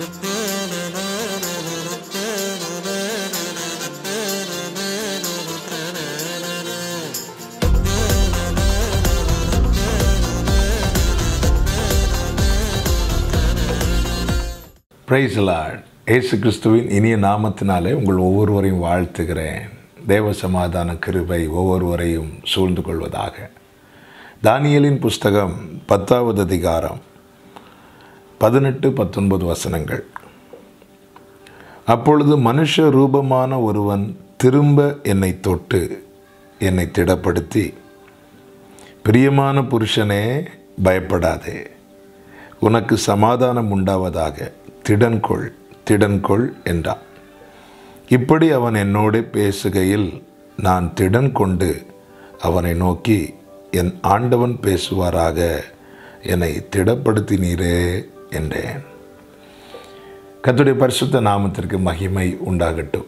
price Lord இயேசு கிறிஸ்துவின் இனிய நாமத்தினாலே உங்கள் ஒவ்வொருவரையும் வாழ்த்துகிறேன் தேவ சமாதான கிருபை ஒவ்வொருவரையும் சூழ்ந்து கொள்வதாக தானியலின் புஸ்தகம் பத்தாவது அதிகாரம் பதினெட்டு பத்தொன்பது வசனங்கள் அப்பொழுது மனுஷ ரூபமான ஒருவன் திரும்ப என்னை தொட்டு என்னை திடப்படுத்தி பிரியமான புருஷனே பயப்படாதே உனக்கு சமாதானம் உண்டாவதாக திடன்கொள் திடன்கொள் என்றான் இப்படி அவன் என்னோடு பேசுகையில் நான் திடன் கொண்டு அவனை நோக்கி என் ஆண்டவன் பேசுவாராக என்னை திடப்படுத்தினீரே என்றேன் கர்த்தருடைய பரிசுத்த நாமத்திற்கு மகிமை உண்டாகட்டும்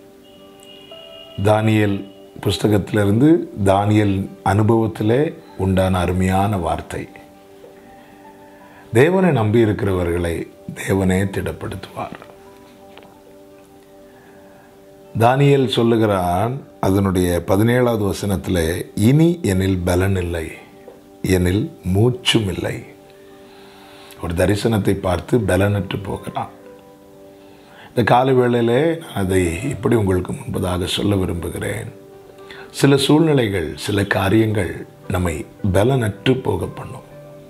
தானியல் புஸ்தகத்திலிருந்து தானியல் அனுபவத்திலே உண்டான அருமையான வார்த்தை தேவனை நம்பி இருக்கிறவர்களை தேவனே திடப்படுத்துவார் தானியல் சொல்லுகிறான் அதனுடைய பதினேழாவது வசனத்தில் இனி என்னில் பலன் இல்லை என்னில் மூச்சும் இல்லை ஒரு தரிசனத்தை பார்த்து பலனற்று போகிறான் இந்த கால வேளையிலே நான் அதை இப்படி உங்களுக்கு முன்பதாக சொல்ல விரும்புகிறேன் சில சூழ்நிலைகள் சில காரியங்கள் நம்மை பலனற்று போக பண்ணும்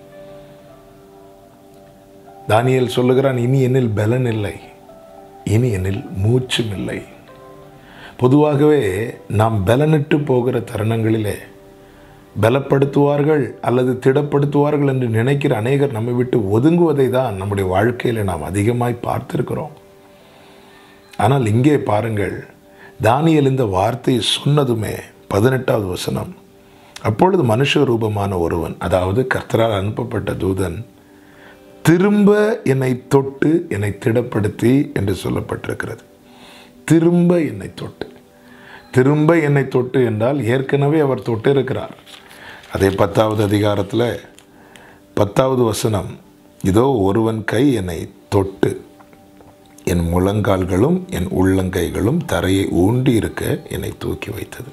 தானியல் சொல்லுகிறான் இனி என்னில் பலன் இல்லை இனி என்னில் மூச்சும் இல்லை பொதுவாகவே நாம் பலனிட்டு போகிற தருணங்களிலே பலப்படுத்துவார்கள் அல்லது திடப்படுத்துவார்கள் என்று நினைக்கிற அநேகர் நம்மை விட்டு ஒதுங்குவதை தான் நம்முடைய வாழ்க்கையில் நாம் அதிகமாய் பார்த்திருக்கிறோம் ஆனால் இங்கே பாருங்கள் தானியல் இந்த வார்த்தையை சொன்னதுமே பதினெட்டாவது வசனம் அப்பொழுது மனுஷ ரூபமான ஒருவன் அதாவது கர்த்தரால் அனுப்பப்பட்ட தூதன் திரும்ப என்னை தொட்டு என்னை திடப்படுத்தி என்று சொல்லப்பட்டிருக்கிறது திரும்ப என்னை தொட்டு திரும்ப என்னை தொட்டு என்றால் ஏற்கனவே அவர் தொட்டு இருக்கிறார் அதே பத்தாவது அதிகாரத்தில் பத்தாவது வசனம் இதோ ஒருவன் கை என்னை தொட்டு என் முழங்கால்களும் என் உள்ளங்கைகளும் தரையை ஊண்டி இருக்க என்னை தூக்கி வைத்தது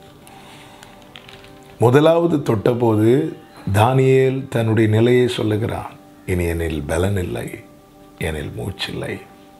முதலாவது தொட்டபோது தானியேல் தன்னுடைய நிலையை சொல்லுகிறான் இனி என்னில் பலன் இல்லை எனில் மூச்சில்லை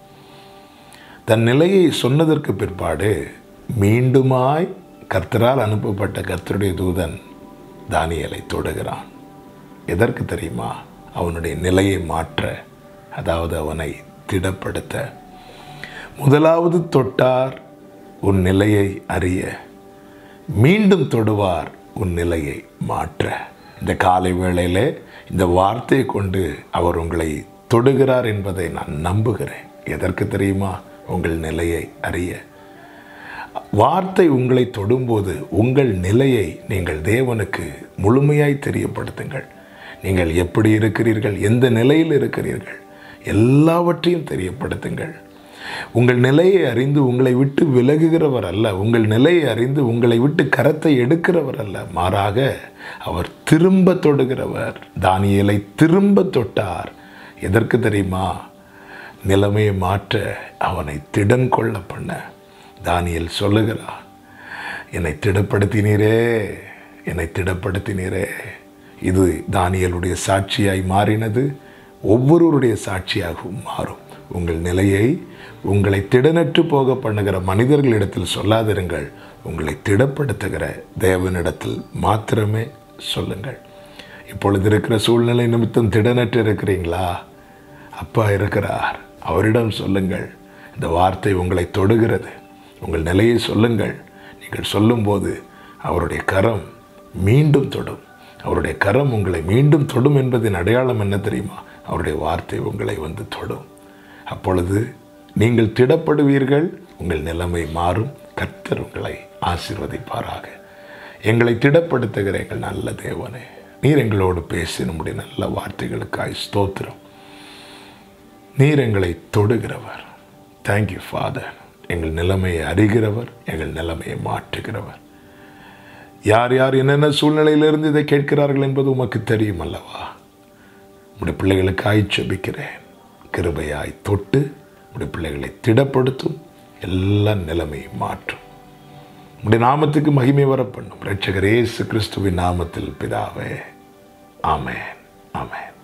தன் நிலையை சொன்னதற்கு பிற்பாடு மீண்டுமாய் கர்த்தரால் அனுப்பப்பட்ட கர்த்தருடைய தூதன் தானியலை தொடுகிறான் எதற்கு தெரியுமா அவனுடைய நிலையை மாற்ற அதாவது அவனை திடப்படுத்த முதலாவது தொட்டார் உன் நிலையை அறிய மீண்டும் தொடுவார் உன் நிலையை மாற்ற இந்த காலை வேளையிலே இந்த வார்த்தையை கொண்டு அவர் உங்களை தொடுகிறார் என்பதை நான் நம்புகிறேன் எதற்கு தெரியுமா உங்கள் நிலையை அறிய வார்த்தை உங்களை தொடும்போது உங்கள் நிலையை நீங்கள் தேவனுக்கு முழுமையாய் தெரியப்படுத்துங்கள் நீங்கள் எப்படி இருக்கிறீர்கள் எந்த நிலையில் இருக்கிறீர்கள் எல்லாவற்றையும் தெரியப்படுத்துங்கள் உங்கள் நிலையை அறிந்து உங்களை விட்டு விலகுகிறவர் அல்ல உங்கள் நிலையை அறிந்து உங்களை விட்டு கரத்தை எடுக்கிறவர் அல்ல மாறாக அவர் திரும்ப தொடுகிறவர் தானியலை திரும்ப தொட்டார் எதற்கு தெரியுமா நிலைமையை மாற்ற அவனை திடன் கொள்ள பண்ண தானியல் சொல்லுகிறார் என்னை திடப்படுத்தினீரே என்னை திடப்படுத்தினீரே இது தானியலுடைய சாட்சியாய் மாறினது ஒவ்வொருவருடைய சாட்சியாகவும் மாறும் உங்கள் நிலையை உங்களை திடனற்று போக பண்ணுகிற மனிதர்களிடத்தில் சொல்லாதிருங்கள் உங்களை திடப்படுத்துகிற தேவனிடத்தில் மாத்திரமே சொல்லுங்கள் இப்பொழுது இருக்கிற சூழ்நிலை நிமித்தம் திடனற்று இருக்கிறீங்களா அப்பா இருக்கிறார் அவரிடம் சொல்லுங்கள் இந்த வார்த்தை உங்களை தொடுகிறது உங்கள் நிலையை சொல்லுங்கள் நீங்கள் சொல்லும்போது அவருடைய கரம் மீண்டும் தொடும் அவருடைய கரம் உங்களை மீண்டும் தொடும் என்பதின் அடையாளம் என்ன தெரியுமா அவருடைய வார்த்தை உங்களை வந்து தொடும் அப்பொழுது நீங்கள் திடப்படுவீர்கள் உங்கள் நிலைமை மாறும் கர்த்தர் உங்களை ஆசீர்வதிப்பாராக எங்களை திடப்படுத்துகிற எங்கள் நல்ல தேவனே நீர் எங்களோடு பேசி நம்முடைய நல்ல வார்த்தைகளுக்காய் ஸ்தோத்திரம் நீர் எங்களை தொடுகிறவர் தேங்க்யூ ஃபாதர் எங்கள் நிலைமையை அறிகிறவர் எங்கள் நிலைமையை மாற்றுகிறவர் யார் யார் என்னென்ன சூழ்நிலையிலிருந்து இதை கேட்கிறார்கள் என்பது உமக்கு தெரியும் அல்லவா உடைய பிள்ளைகளுக்காய் செபிக்கிறேன் கிருபையாய் தொட்டு உடைய பிள்ளைகளை திடப்படுத்தும் எல்லா நிலைமையும் மாற்றும் உடைய நாமத்துக்கு மகிமை வர பண்ணும் ரட்சகர் இயேசு கிறிஸ்துவின் நாமத்தில் பிதாவே ஆமென் ஆமென்